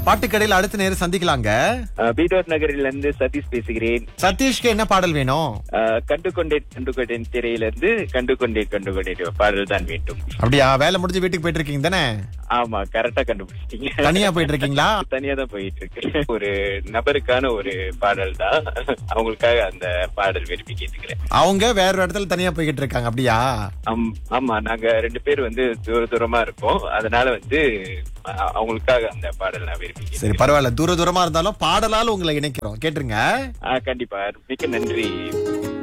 பாட்டுக்கடையில் அடுத்த நேரம் சந்திக்கலாங்க பீடோர் நகரில் இருந்து சதீஷ் பேசுகிறேன் சதீஷ்க்கு என்ன பாடல் வேணும் அஹ், கண்டு கொண்டேன் கண்டு கொண்டேன் திரையிலிருந்து கண்டு கொண்டேன் கண்டு கொண்டேன் பாடல் தான் வேண்டும் அப்படியா வேலை முடிஞ்சு வீட்டுக்கு போயிட்டு இருக்கீங்க தானே ஆமா கரெக்டா கண்டுபிடிச்சிட்டீங்க தனியா போயிட்டு இருக்கீங்களா தனியா தான் போயிட்டு இருக்கு ஒரு நபருக்கான ஒரு பாடல் தான் அவங்களுக்காக அந்த பாடல் விரும்பி கேட்டுக்கிறேன் அவங்க வேற ஒரு இடத்துல தனியா போய்கிட்டு இருக்காங்க அப்படியா ஆம்- ஆமா நாங்க ரெண்டு பேர் வந்து தூர தூரமா இருக்கோம் அதனால வந்து அ- அவங்களுக்காக அந்த பாடல் நான் விரும்பி கேட்டுக்கிறேன். சரி பரவாயில்ல தூர தூரமா இருந்தாலும் பாடலால் உங்களை இணைக்கிறோம் கேட்டுருங்க ஆ, கண்டிப்பா மிக்க நன்றி